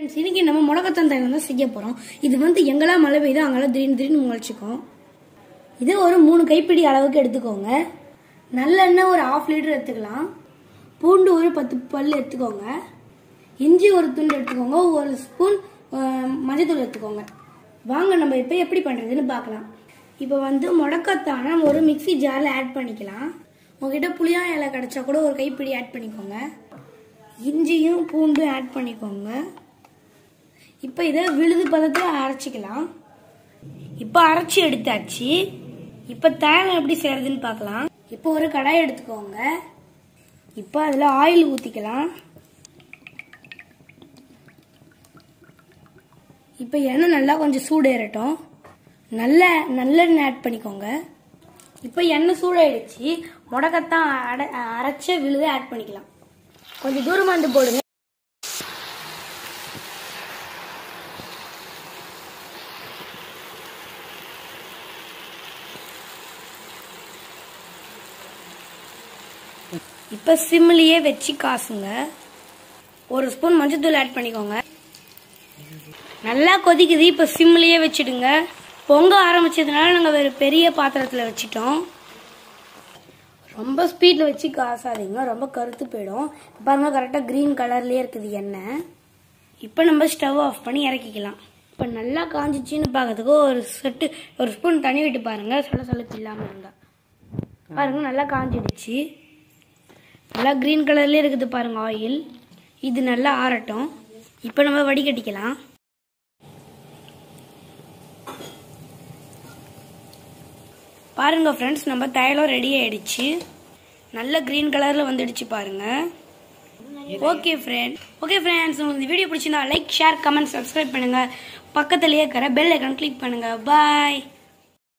friends இன்னைக்கு நம்ம முடக்கத்தான் தைலம் தான் செய்ய போகிறோம் இது வந்து எங்கெல்லாம் மழை பெய்யுதோ அங்கெல்லாம் திடீர்னு திடீர்னு முளைச்சிக்கும் இது ஒரு மூணு கைப்பிடி அளவுக்கு எடுத்துக்கோங்க நல்லெண்ணெய் ஒரு ஆஃப் லிட்டர் எடுத்துக்கலாம் பூண்டு ஒரு பத்து பல் எடுத்துக்கோங்க இஞ்சி ஒரு துண்டு எடுத்துக்கோங்க ஒரு ஸ்பூன் மஞ்சத்தூள் எடுத்துக்கோங்க வாங்க நம்ம இப்போ எப்படி பண்ணுறதுன்னு பார்க்கலாம் இப்போ வந்து முடக்கத்தான ஒரு மிக்ஸி ஜாரில் ஆட் பண்ணிக்கலாம் உங்ககிட்ட புளியா இலை கிடச்சா கூட ஒரு கைப்பிடி ஆட் பண்ணிக்கோங்க இஞ்சியும் பூண்டும் ஆட் பண்ணிக்கோங்க இப்போ இதை விழுது பதத்தில் அரைச்சிக்கலாம் இப்போ அரைச்சி எடுத்தாச்சு இப்போ தேங்காய் எப்படி செய்யறதுன்னு பார்க்கலாம் இப்போ ஒரு கடாய் எடுத்துக்கோங்க இப்போ அதில் ஆயில் ஊற்றிக்கலாம் இப்போ எண்ணெய் நல்லா கொஞ்சம் சூடேறட்டும் நல்ல நல்லெண்ணெய் ஆட் பண்ணிக்கோங்க இப்போ எண்ணெய் சூடாயிடுச்சு முடக்கத்தான் அட அரைச்ச விழுதை ஆட் பண்ணிக்கலாம் கொஞ்சம் தூரமாக வந்து போடுங்க இப்போ சிம்லேயே வச்சு காசுங்க ஒரு ஸ்பூன் மஞ்சத்தூள் ஆட் பண்ணிக்கோங்க நல்லா கொதிக்குது இப்போ சிம்லேயே வச்சுடுங்க பொங்க ஆரம்பிச்சதுனால நாங்கள் வேறு பெரிய பாத்திரத்தில் வச்சிட்டோம் ரொம்ப ஸ்பீடில் வச்சு காசாதீங்க ரொம்ப கருத்து போயிடும் பாருங்க கரெக்டாக க்ரீன் கலர்லேயே இருக்குது எண்ணெய் இப்போ நம்ம ஸ்டவ் ஆஃப் பண்ணி இறக்கிக்கலாம் இப்போ நல்லா காஞ்சிச்சின்னு பார்க்கறதுக்கு ஒரு செட்டு ஒரு ஸ்பூன் தண்ணி விட்டு பாருங்க சொல்ல சொல்ல இல்லாமல் இருந்தா பாருங்க நல்லா காஞ்சிடுச்சு நல்லா க்ரீன் கலர்லேயே இருக்குது பாருங்க ஆயில் இது நல்லா ஆறட்டும் இப்போ நம்ம வடிகட்டிக்கலாம் பாருங்க ஃப்ரெண்ட்ஸ் நம்ம தைலம் ரெடி ஆயிடுச்சு நல்ல க்ரீன் கலரில் வந்துடுச்சு பாருங்க ஓகே ஃப்ரெண்ட் ஓகே ஃப்ரெண்ட்ஸ் உங்களுக்கு இந்த வீடியோ பிடிச்சிருந்தா லைக் ஷேர் கமெண்ட் சப்ஸ்கிரைப் பண்ணுங்க பக்கத்துலேயே இருக்கிற பெல் ஐக்கான் கிளிக் பண்ணுங்க பாய்